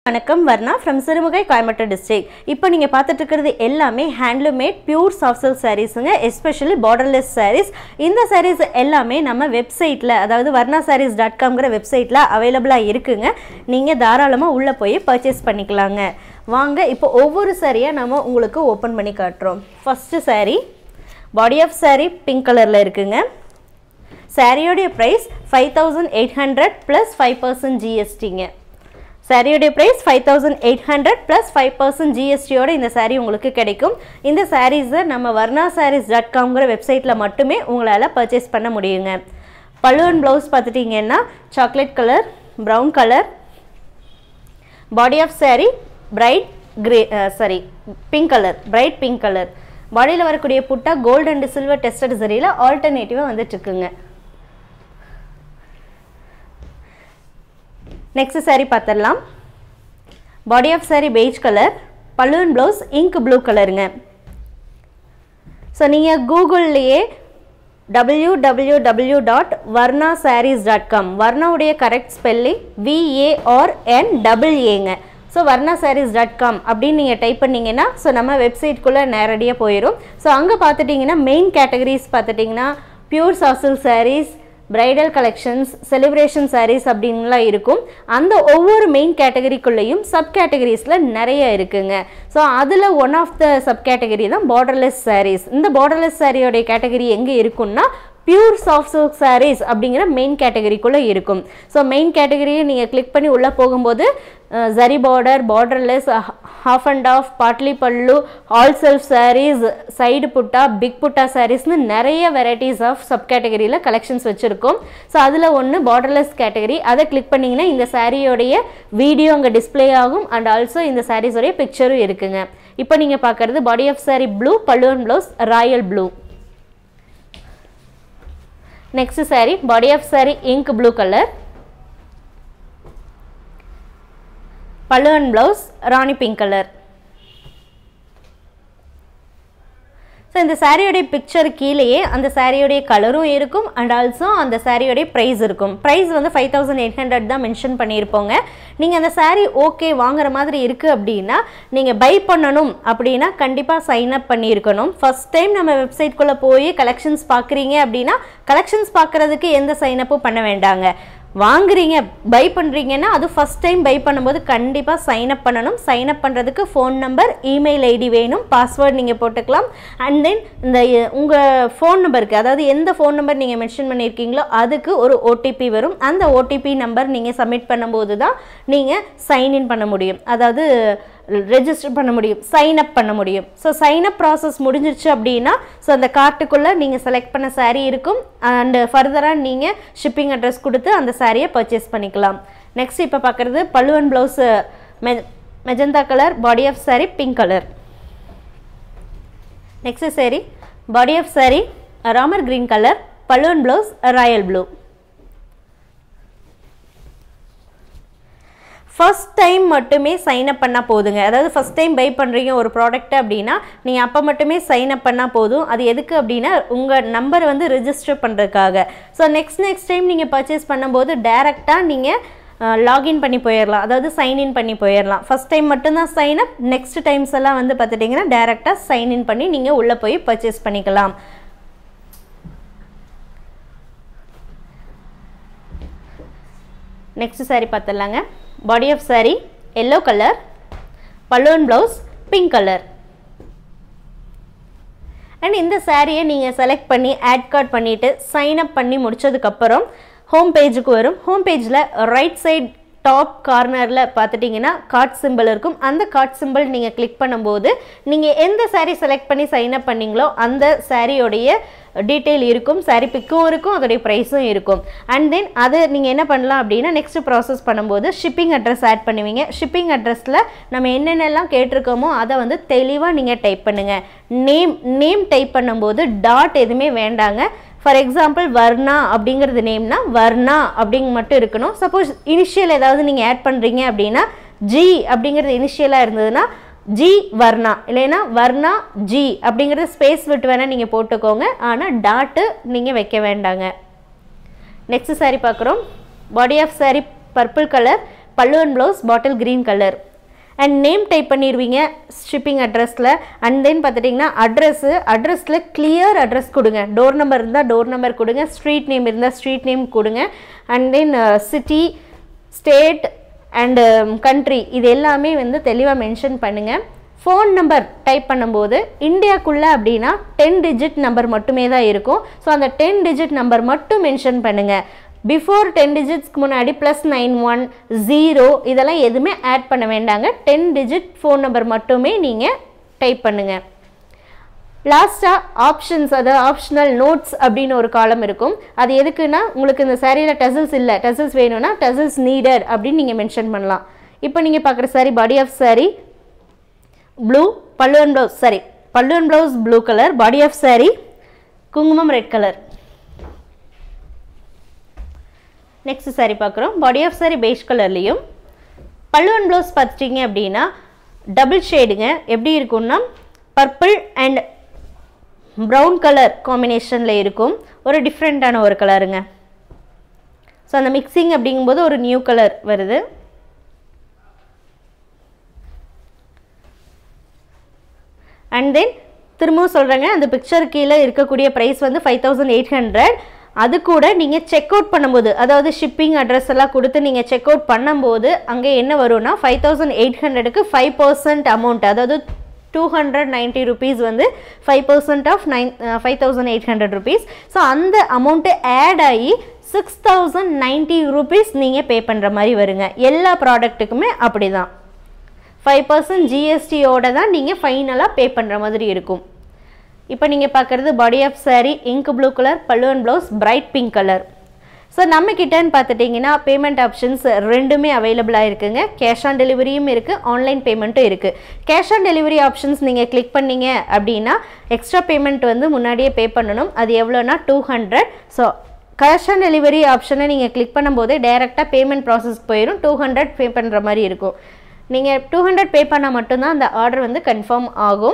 வணக்கம் Varna from Sirumugai Coimbatore district இப்போ நீங்கள் பார்த்துட்டு இருக்கிறது எல்லாமே ஹேண்ட்லூமேட் பியூர் சாஃப்ட் சில்க் சாரீஸுங்க எஸ்பெஷலி பார்டர்லெஸ் சாரீஸ் இந்த சாரீஸ் எல்லாமே நம்ம வெப்சைட்டில் அதாவது வர்ணா சாரீஸ் டாட் காம்ங்கிற வெப்சைட்டில் அவைலபிளாக இருக்குங்க நீங்கள் தாராளமாக உள்ளே போய் பர்ச்சேஸ் பண்ணிக்கலாங்க வாங்க இப்போ ஒவ்வொரு சாரியாக நம்ம உங்களுக்கு ஓப்பன் பண்ணி காட்டுறோம் first saree body of saree pink கலரில் இருக்குங்க சாரியோடைய price five thousand eight hundred plus five percent ஜிஎஸ்டிங்க சாரியோடைய price five thousand eight hundred plus five percent ஜிஎஸ்டியோட இந்த saree உங்களுக்கு கிடைக்கும் இந்த சாரீஸை நம்ம வர்ணா சாரீஸ் டாட் காம்ங்கிற வெப்சைட்டில் மட்டுமே உங்களால் பர்ச்சேஸ் பண்ண முடியுங்க பல்லுவன் ப்ளவுஸ் பார்த்துட்டிங்கன்னா chocolate colour brown colour body of saree bright grey sari pink colour bright pink colour பாடியில் வரக்கூடிய butta gold and silver tested சரியில் ஆல்டர்னேட்டிவாக வந்துட்டு இருக்குங்க நெக்ஸ்ட் saree பார்த்துடலாம் body of saree beige colour பல்லுவன் ப்ளவுஸ் இங்க் ப்ளூ கலருங்க ஸோ நீங்கள் கூகுள்லேயே W W W dot Varna sarees dot com வர்ணாவுடைய கரெக்ட் ஸ்பெல்லிங் விஏஆர்என் டபுள் ஏங்க so Varna sarees dot com அப்படின்னு நீங்கள் டைப் பண்ணிங்கன்னா ஸோ நம்ம வெப்சைட்குள்ளே நேரடியாக போயிடும் ஸோ அங்கே பார்த்துட்டிங்கன்னா மெயின் கேட்டகரிஸ் பார்த்துட்டிங்கன்னா பியூர் சாசில் sarees bridal collections celebration sarees அப்படின்லாம் இருக்கும் அந்த ஒவ்வொரு மெயின் கேட்டகரிக்குள்ளேயும் சப் கேட்டகரிஸில் நிறைய இருக்குங்க ஸோ அதில் one of the sub category தான் பார்டர்லெஸ் சாரீஸ் இந்த பார்டர்லெஸ் சாரியோடைய கேட்டகரி எங்கே இருக்குன்னா பியூர் சாஃப்ட் சில்க் சாரீஸ் அப்படிங்கிற மெயின் கேட்டகரிக்குள்ளே இருக்கும் ஸோ மெயின் கேட்டகரியை நீங்கள் கிளிக் பண்ணி உள்ளே போகும்போது ah, zari border borderless half and half பாட்லி pallu all self sarees side butta big butta சாரீஸ்னு நிறைய வெரைட்டிஸ் ஆஃப் சப் கேட்டகரியில் கலெக்ஷன்ஸ் வச்சுருக்கோம் ஸோ அதில் ஒன்று பார்டர்லெஸ் கேட்டகரி அதை கிளிக் பண்ணிங்கன்னா இந்த சாரியோடைய வீடியோ அங்கே டிஸ்ப்ளே ஆகும் அண்ட் ஆல்சோ இந்த சாரீஸோடைய பிக்சரும் இருக்குங்க இப்போ நீங்கள் பார்க்குறது பாடி ஆஃப் saree ப்ளூ பல்லுவன் blouse royal blue next saree body of saree ink blue colour பல்லுவன் ப்ளவுஸ் ராணி பிங்க் கலர் ஸோ இந்த சாரியோடைய பிக்சர் கீழேயே அந்த சாரியோடைய கலரும் இருக்கும் அண்ட் ஆல்சோ அந்த சாரியோடைய ப்ரைஸ் இருக்கும் ப்ரைஸ் வந்து ஃபைவ் தௌசண்ட் எயிட் ஹண்ட்ரட் தான் மென்ஷன் பண்ணியிருப்போங்க நீங்கள் அந்த சாரீ ஓகே வாங்குற மாதிரி இருக்குது அப்படின்னா நீங்கள் பை பண்ணணும் அப்படின்னா கண்டிப்பாக சைன் அப் பண்ணியிருக்கணும் ஃபர்ஸ்ட் டைம் நம்ம வெப்சைட்குள்ளே போய் கலெக்ஷன்ஸ் பார்க்குறீங்க அப்படின்னா கலெக்ஷன்ஸ் பார்க்குறதுக்கு எந்த சைன் அப்பும் பண்ண வேண்டாங்க வாங்குறீங்க பை பண்ணுறீங்கன்னா அது ஃபஸ்ட் டைம் பை பண்ணும்போது கண்டிப்பாக சைன் அப் பண்ணணும் சைன் அப் பண்ணுறதுக்கு ஃபோன் நம்பர் இமெயில் ஐடி வேணும் பாஸ்வேர்ட் நீங்கள் போட்டுக்கலாம் அண்ட் தென் இந்த உங்கள் ஃபோன் நம்பருக்கு அதாவது எந்த ஃபோன் நம்பர் நீங்கள் மென்ஷன் பண்ணியிருக்கீங்களோ அதுக்கு ஒரு ஓடிபி வரும் அந்த ஓடிபி நம்பர் நீங்கள் சப்மிட் பண்ணும்போது தான் நீங்கள் சைன்இன் பண்ண முடியும் அதாவது ரெஜிஸ்டர் பண்ண முடியும் சைன் அப் பண்ண முடியும் ஸோ சைன் அப் ப்ராசஸ் முடிஞ்சிருச்சு அப்படின்னா ஸோ அந்த கார்ட்டுக்குள்ளே நீங்கள் செலக்ட் பண்ண saree இருக்கும் அண்டு ஃபர்தராக நீங்கள் ஷிப்பிங் அட்ரஸ் கொடுத்து அந்த சாரியை பர்ச்சேஸ் பண்ணிக்கலாம் நெக்ஸ்ட் இப்போ பார்க்குறது பல்லுவன் ப்ளவுஸு மெ magenta colour body of saree pink colour next saree body of saree Ramar green colour பல்லுவன் blouse royal blue first time மட்டுமே சைன் அப் பண்ணால் போதுங்க அதாவது ஃபர்ஸ்ட் டைம் பை பண்ணுறீங்க ஒரு ப்ராடக்ட் அப்படின்னா நீங்கள் அப்போ மட்டுமே சைன் அப் பண்ணால் போதும் அது எதுக்கு அப்படின்னா உங்கள் நம்பரை வந்து ரிஜிஸ்டர் பண்ணுறதுக்காக ஸோ நெக்ஸ்ட் நெக்ஸ்ட் டைம் நீங்கள் பர்ச்சேஸ் பண்ணும்போது டேரெக்டாக நீங்கள் லாகின் பண்ணி போயிடலாம் அதாவது சைன்இன் பண்ணி போயிடலாம் ஃபர்ஸ்ட் டைம் மட்டும்தான் சைன் அப் நெக்ஸ்ட் டைம்ஸ் எல்லாம் வந்து பார்த்துட்டிங்கன்னா டேரெக்டாக சைன்இன் பண்ணி நீங்கள் உள்ளே போய் பர்ச்சேஸ் பண்ணிக்கலாம் நெக்ஸ்ட் saree பார்த்துடலாங்க body of saree yellow colour பல்லுவன் ப்ளவுஸ் பிங்க் கலர் அண்ட் இந்த சாரியை நீங்கள் செலக்ட் பண்ணி ஆட் கார்ட் பண்ணிவிட்டு சைன் அப் பண்ணி முடிச்சதுக்கப்புறம் ஹோம் பேஜுக்கு வரும் ஹோம் பேஜில் ரைட் சைட் டாப் கார்னரில் பார்த்துட்டிங்கன்னா கார்ட் சிம்பிள் இருக்கும் அந்த கார்ட் சிம்பிள் நீங்கள் கிளிக் பண்ணும்போது நீங்கள் எந்த saree செலக்ட் பண்ணி சைன் அப் பண்ணீங்களோ அந்த சாரியோடைய டீட்டெயில் இருக்கும் சாரி பிக்கும் இருக்கும் அதோடைய ப்ரைஸும் இருக்கும் அண்ட் தென் அது நீங்கள் என்ன பண்ணலாம் அப்படின்னா நெக்ஸ்ட் ப்ராசஸ் பண்ணும்போது ஷிப்பிங் அட்ரஸ் ஆட் பண்ணுவீங்க ஷிப்பிங் அட்ரஸில் நம்ம என்னென்னலாம் கேட்டிருக்கோமோ அதை வந்து தெளிவாக நீங்கள் டைப் பண்ணுங்கள் நேம் நேம் டைப் பண்ணும்போது டாட் எதுவுமே வேண்டாங்க ஃபார் எக்ஸாம்பிள் வர்ணா அப்படிங்கிறது நேம்னா வர்ணா அப்படிங்க மட்டும் இருக்கணும் சப்போஸ் இனிஷியல் ஏதாவது நீங்கள் ஆட் பண்ணுறீங்க அப்படின்னா ஜி அப்படிங்கிறது இனிஷியலாக இருந்ததுன்னா ஜி வர்ணா இல்லைன்னா வர்ணா ஜி அப்படிங்கிறது ஸ்பேஸ் விட்டு வேணால் நீங்கள் போட்டுக்கோங்க ஆனால் டாட்டு நீங்கள் வைக்க வேண்டாங்க நெக்ஸ்ட் saree பார்க்குறோம் body of saree purple colour pallu and blouse bottle green colour and name type பண்ணிடுவீங்க ஷிப்பிங் அட்ரஸில் அண்ட் தென் பார்த்துட்டிங்கன்னா அட்ரஸ்ஸு அட்ரஸில் கிளியர் அட்ரஸ் கொடுங்க டோர் நம்பர் இருந்தால் டோர் நம்பர் கொடுங்க ஸ்ட்ரீட் நேம் இருந்தால் ஸ்ட்ரீட் நேம் கொடுங்க and then city state and country இது எல்லாமே வந்து தெளிவாக மென்ஷன் பண்ணுங்கள் ஃபோன் நம்பர் டைப் பண்ணும்போது இந்தியாக்குள்ளே அப்படின்னா டென் டிஜிட் நம்பர் மட்டுமே தான் இருக்கும் ஸோ அந்த டென் டிஜிட் நம்பர் மட்டும் மென்ஷன் பண்ணுங்கள் பிஃபோர் டென் டிஜிட்ஸ்க்கு முன்னாடி ப்ளஸ் நைன் ஒன் ஜீரோ இதெல்லாம் எதுவுமே ஆட் பண்ண வேண்டாங்க டென் டிஜிட் ஃபோன் நம்பர் மட்டுமே நீங்கள் டைப் பண்ணுங்கள் லாஸ்ட்டாக ஆப்ஷன்ஸ் அதாவது ஆப்ஷனல் நோட்ஸ் அப்படின்னு ஒரு காலம் இருக்கும் அது எதுக்குன்னா உங்களுக்கு இந்த சாரியில் டசல்ஸ் இல்லை டசல்ஸ் வேணும்னா டசல்ஸ் நீடட் அப்படின்னு நீங்கள் மென்ஷன் பண்ணலாம் இப்போ நீங்கள் பார்க்குற sari body of sari blue pallu and blouse sari pallu and blouse blue colour body of sari குங்குமம் ரெட் கலர் நெக்ஸ்ட் சாரி பார்க்குறோம் பாடி ஆஃப் சாரி பெய்ஜ் கலர்லேயும் பல்லு அண்ட் ப்ளவுஸ் பார்த்துட்டிங்க அப்படின்னா டபுள் ஷேடுங்க எப்படி இருக்கும்னா பர்பிள் அண்ட் ப்ரௌன் கலர் காம்பினேஷனில் இருக்கும் ஒரு டிஃப்ரெண்ட்டான ஒரு கலருங்க ஸோ அந்த மிக்சிங் அப்படிங்கும்போது ஒரு நியூ கலர் வருது அண்ட் தென் திரும்பவும் சொல்கிறேங்க அந்த பிக்சர் கீழே இருக்கக்கூடிய ப்ரைஸ் வந்து ஃபைவ் தௌசண்ட் எயிட் ஹண்ட்ரட் அது கூட நீங்கள் செக் அவுட் பண்ணும்போது அதாவது ஷிப்பிங் அட்ரஸ் எல்லாம் கொடுத்து நீங்கள் செக் அவுட் பண்ணும்போது அங்கே என்ன வரும்னா ஃபைவ் தௌசண்ட் எயிட் ஹண்ட்ரடுக்கு ஃபைவ் பர்சன்ட் அமௌண்ட் அதாவது டூ ஹண்ட்ரட் நைன்ட்டி ருபீஸ் வந்து five percent of nine five thousand eight hundred rupees so அந்த அமௌண்ட்டு ஆட் ஆகி சிக்ஸ் தௌசண்ட் நைன்ட்டி ருபீஸ் நீங்கள் பே பண்ணுற மாதிரி வருங்க எல்லா ப்ராடக்ட்டுக்குமே அப்படி தான் ஃபைவ் பர்சன்ட் ஜிஎஸ்டியோட தான் நீங்கள் ஃபைனலாக பே பண்ணுற மாதிரி இருக்கும் இப்போ நீங்கள் பார்க்குறது body of sari ink blue colour pallu and blouse bright pink colour so நம்ம கிட்டன்னு பார்த்துட்டிங்கன்னா பேமெண்ட் ஆப்ஷன்ஸ் ரெண்டுமே அவைலபிளாக இருக்குங்க கேஷ் ஆன் டெலிவரியும் இருக்குது ஆன்லைன் பேமெண்ட்டும் இருக்குது கேஷ் ஆன் டெலிவரி ஆப்ஷன்ஸ் நீங்கள் கிளிக் பண்ணீங்க அப்படின்னா எக்ஸ்ட்ரா பேமெண்ட் வந்து முன்னாடியே பே பண்ணணும் அது எவ்வளோனா two hundred so cash on delivery ஆப்ஷனை நீங்கள் கிளிக் பண்ணும்போது டைரெக்டாக பேமெண்ட் ப்ராசஸ்க்கு போயிடும் டூ ஹண்ட்ரட் பே பண்ணுற மாதிரி இருக்கும் நீங்கள் டூ ஹண்ட்ரட் பே பண்ணால் மட்டும்தான் அந்த ஆர்டர் வந்து கன்ஃபார்ம் ஆகும்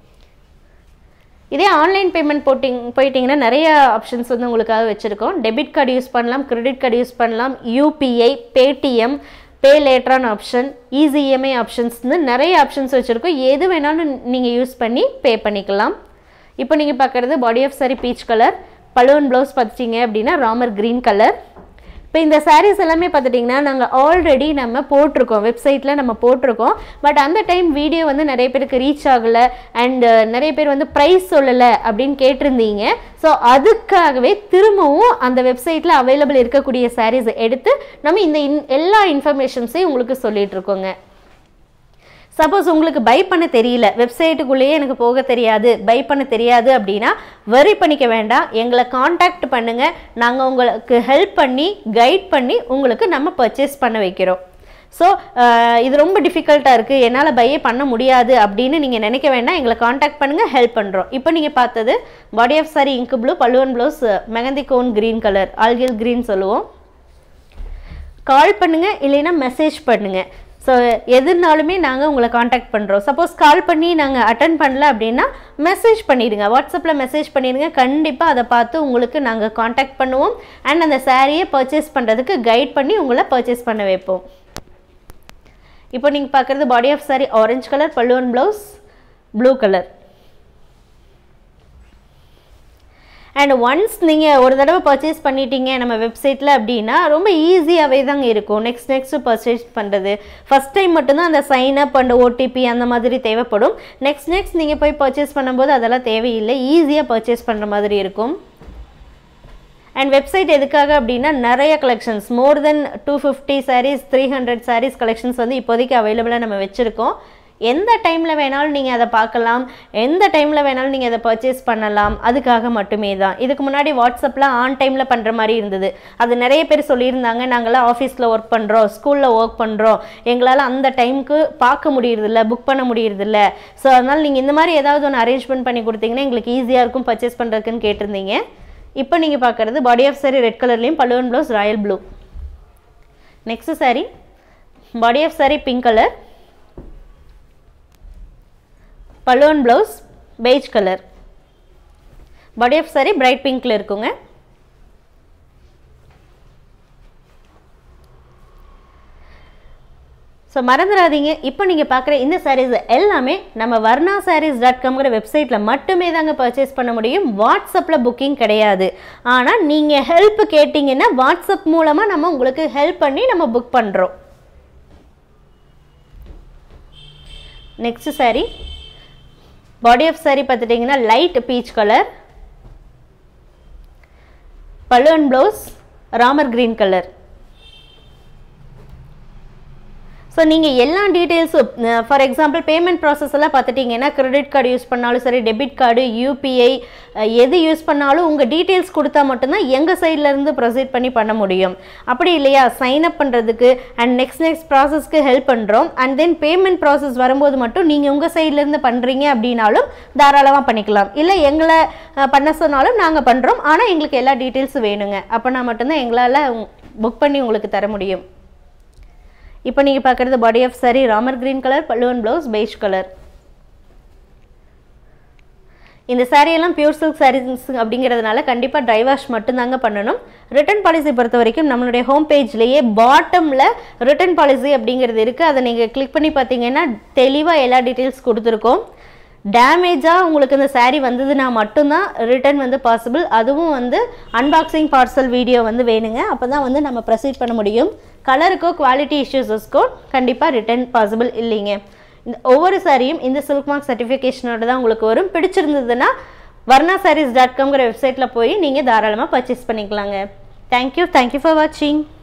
இதே ஆன்லைன் பேமெண்ட் போட்டிங் போயிட்டிங்கன்னா நிறைய ஆப்ஷன்ஸ் வந்து உங்களுக்காக வச்சுருக்கோம் டெபிட் கார்டு யூஸ் பண்ணலாம் கிரெடிட் கார்டு யூஸ் பண்ணலாம் யூபிஐ பேடிஎம் பே லேட்டரான் ஆப்ஷன் ஈஸி இஎம்ஐ ஆப்ஷன்ஸ்னு நிறைய ஆப்ஷன்ஸ் வச்சுருக்கோம் எது வேணாலும் நீங்கள் யூஸ் பண்ணி பே பண்ணிக்கலாம் இப்போ நீங்கள் பார்க்குறது body of sari peach colour balloon blouse பார்த்துட்டிங்க அப்படின்னா ராமர் க்ரீன் கலர் இப்போ இந்த சாரீஸ் எல்லாமே பார்த்துட்டிங்கன்னா நாங்கள் ஆல்ரெடி நம்ம போட்டிருக்கோம் வெப்சைட்டில் நம்ம போட்டிருக்கோம் பட் அந்த டைம் வீடியோ வந்து நிறைய பேருக்கு ரீச் ஆகலை அண்ட் நிறைய பேர் வந்து ப்ரைஸ் சொல்லலை அப்படின்னு கேட்டிருந்தீங்க ஸோ அதுக்காகவே திரும்பவும் அந்த வெப்சைட்டில் அவைலபிள் இருக்கக்கூடிய சாரீஸ் எடுத்து நம்ம இந்த இன் எல்லா இன்ஃபர்மேஷன்ஸையும் உங்களுக்கு சொல்லிட்டு இருக்கோங்க சப்போஸ் உங்களுக்கு பை பண்ண தெரியல வெப்சைட்டுக்குள்ளேயே எனக்கு போக தெரியாது பை பண்ண தெரியாது அப்படின்னா வரி பண்ணிக்க வேண்டாம் எங்களை காண்டாக்ட் பண்ணுங்கள் நாங்கள் உங்களுக்கு ஹெல்ப் பண்ணி கைட் பண்ணி உங்களுக்கு நம்ம பர்ச்சேஸ் பண்ண வைக்கிறோம் ஸோ இது ரொம்ப டிஃபிகல்ட்டாக இருக்குது என்னால் பையே பண்ண முடியாது அப்படின்னு நீங்கள் நினைக்க வேண்டாம் எங்களை காண்டாக்ட் பண்ணுங்கள் ஹெல்ப் பண்ணுறோம் இப்போ நீங்கள் பார்த்தது பாடி ஆஃப் சாரி இங்கு ப்ளூ பல்லுவன் blouse mehendi cone green colour ஆல்கில் க்ரீன் சொல்லுவோம் கால் பண்ணுங்கள் இல்லைன்னா மெசேஜ் பண்ணுங்கள் ஸோ எதுனாலுமே நாங்கள் உங்களை காண்டாக்ட் பண்ணுறோம் சப்போஸ் கால் பண்ணி நாங்கள் அட்டன் பண்ணல அப்படின்னா மெசேஜ் பண்ணிடுங்க வாட்ஸ்அப்பில் மெசேஜ் பண்ணிடுங்க கண்டிப்பாக அதை பார்த்து உங்களுக்கு நாங்கள் காண்டாக்ட் பண்ணுவோம் அண்ட் அந்த சாரியை பர்ச்சேஸ் பண்ணுறதுக்கு கைட் பண்ணி உங்களை பர்ச்சேஸ் பண்ண வைப்போம் இப்போ நீங்கள் பார்க்குறது body of sari orange colour பல்லுவன் blouse blue colour and once நீங்கள் ஒரு தடவை பர்ச்சேஸ் பண்ணிட்டீங்க நம்ம வெப்சைட்டில் அப்படின்னா ரொம்ப ஈஸியாகவே தாங்க இருக்கும் நெக்ஸ்ட் நெக்ஸ்ட் பர்ச்சேஸ் பண்ணுறது ஃபஸ்ட் டைம் மட்டும்தான் அந்த சைன் அப் அண்ட் ஓடிபி அந்த மாதிரி தேவைப்படும் நெக்ஸ்ட் நெக்ஸ்ட் நீங்கள் போய் பர்ச்சேஸ் பண்ணும்போது அதெல்லாம் தேவையில்லை ஈஸியாக பர்ச்சேஸ் பண்ணுற மாதிரி இருக்கும் அண்ட் வெப்சைட் எதுக்காக அப்படின்னா நிறைய collections more then two fifty sarees three hundred sarees collections வந்து இப்போதைக்கு அவைலபிளாக நம்ம வச்சுருக்கோம் எந்த டைமில் வேணாலும் நீங்கள் அதை பார்க்கலாம் எந்த டைமில் வேணாலும் நீங்கள் அதை பர்ச்சேஸ் பண்ணலாம் அதுக்காக மட்டுமே தான் இதுக்கு முன்னாடி வாட்ஸ்அப்பில் ஆன் டைமில் பண்ணுற மாதிரி இருந்தது அது நிறைய பேர் சொல்லியிருந்தாங்க நாங்களாம் ஆஃபீஸில் ஒர்க் பண்ணுறோம் ஸ்கூலில் ஒர்க் பண்ணுறோம் எங்களால் அந்த டைமுக்கு பார்க்க முடியறதில்ல புக் பண்ண முடியறதில்ல ஸோ அதனால் நீங்கள் இந்த மாதிரி ஏதாவது ஒன்று அரேஞ்ச்மெண்ட் பண்ணி கொடுத்தீங்கன்னா எங்களுக்கு ஈஸியாக இருக்கும் பர்ச்சேஸ் பண்ணுறதுக்குன்னு கேட்டிருந்தீங்க இப்போ நீங்கள் பார்க்குறது பாடி ஆஃப் சாரி ரெட் கலர்லேயும் பல்லுவன் blouse royal blue next sari body of sari pink colour balloon blouse beige colour body of sari bright பிங்க்கில் இருக்குங்க ஸோ மறந்துடாதீங்க இப்போ நீங்கள் பார்க்குற இந்த சாரீஸ் எல்லாமே நம்ம வர்ணா சாரீஸ் டாட் காம்ங்கிற வெப்சைட்டில் மட்டுமே தாங்க பர்ச்சேஸ் பண்ண முடியும் வாட்ஸ்அப்பில் புக்கிங் கிடையாது ஆனால் நீங்கள் ஹெல்ப் கேட்டிங்கன்னா வாட்ஸ்அப் மூலமாக நம்ம உங்களுக்கு ஹெல்ப் பண்ணி நம்ம புக் பண்ணுறோம் next saree body of saree பார்த்துட்டிங்கன்னா light peach colour balloon blouse Ramar green colour so நீங்கள் எல்லா டீட்டெயில்ஸும் ஃபார் எக்ஸாம்பிள் பேமெண்ட் ப்ராசஸ் எல்லாம் பார்த்துட்டிங்கன்னா கிரெடிட் கார்டு யூஸ் பண்ணாலும் சரி டெபிட் கார்டு யூபிஐ எது யூஸ் பண்ணாலும் உங்கள் டீட்டெயில்ஸ் கொடுத்தா மட்டும்தான் எங்கள் சைட்லேருந்து ப்ரொசீட் பண்ணி பண்ண முடியும் அப்படி இல்லையா சைன் அப் பண்ணுறதுக்கு அண்ட் நெக்ஸ்ட் நெக்ஸ்ட் ப்ராசஸ்க்கு ஹெல்ப் பண்ணுறோம் அண்ட் தென் பேமெண்ட் ப்ராசஸ் வரும்போது மட்டும் நீங்கள் உங்கள் சைட்லேருந்து பண்ணுறீங்க அப்படின்னாலும் தாராளமாக பண்ணிக்கலாம் இல்லை எங்களை அஹ், பண்ண சொன்னாலும் நாங்கள் பண்ணுறோம் ஆனால் எங்களுக்கு எல்லா டீட்டெயில்ஸும் வேணுங்க அப்போனா மட்டும்தான் எங்களால் புக் பண்ணி உங்களுக்கு தர முடியும் இப்போ நீங்கள் பார்க்குறது body of saree Ramar green colour பல்லுவன் ப்ளவுஸ் பெய்ஜ் கலர் இந்த saree எல்லாம் பியூர் சில்க் சாரீஸ் அப்படிங்கிறதுனால கண்டிப்பாக ட்ரை வாஷ் மட்டும்தாங்க பண்ணணும் ரிட்டர்ன் பாலிசி பொறுத்த வரைக்கும் நம்மளுடைய ஹோம் பேஜ்லேயே பாட்டமில் ரிட்டர்ன் பாலிசி அப்படிங்கிறது இருக்குது அதை நீங்கள் கிளிக் பண்ணி பார்த்தீங்கன்னா தெளிவாக எல்லா டீட்டெயில்ஸ் கொடுத்துருக்கோம் டேமேஜாக உங்களுக்கு இந்த saree வந்ததுன்னா மட்டும்தான் ரிட்டர்ன் வந்து பாசிபிள் அதுவும் வந்து அன்பாக்சிங் பார்சல் வீடியோ வந்து வேணுங்க அப்போ தான் வந்து நம்ம ப்ரொசீட் பண்ண முடியும் கலருக்கோ குவாலிட்டி இஷ்யூஸஸ்க்கோ கண்டிப்பாக ரிட்டர்ன் பாசிபிள் இல்லைங்க இந்த ஒவ்வொரு சாரியும் இந்த சில்க் மார்க் சர்டிஃபிகேஷனோட தான் உங்களுக்கு வரும் பிடிச்சிருந்ததுன்னா வர்ணா சாரீஸ் டாட் காம்ங்கிற வெப்சைட்டில் போய் நீங்கள் தாராளமாக பர்ச்சேஸ் பண்ணிக்கலாங்க தேங்க்யூ தேங்க்யூ ஃபார் வாட்சிங்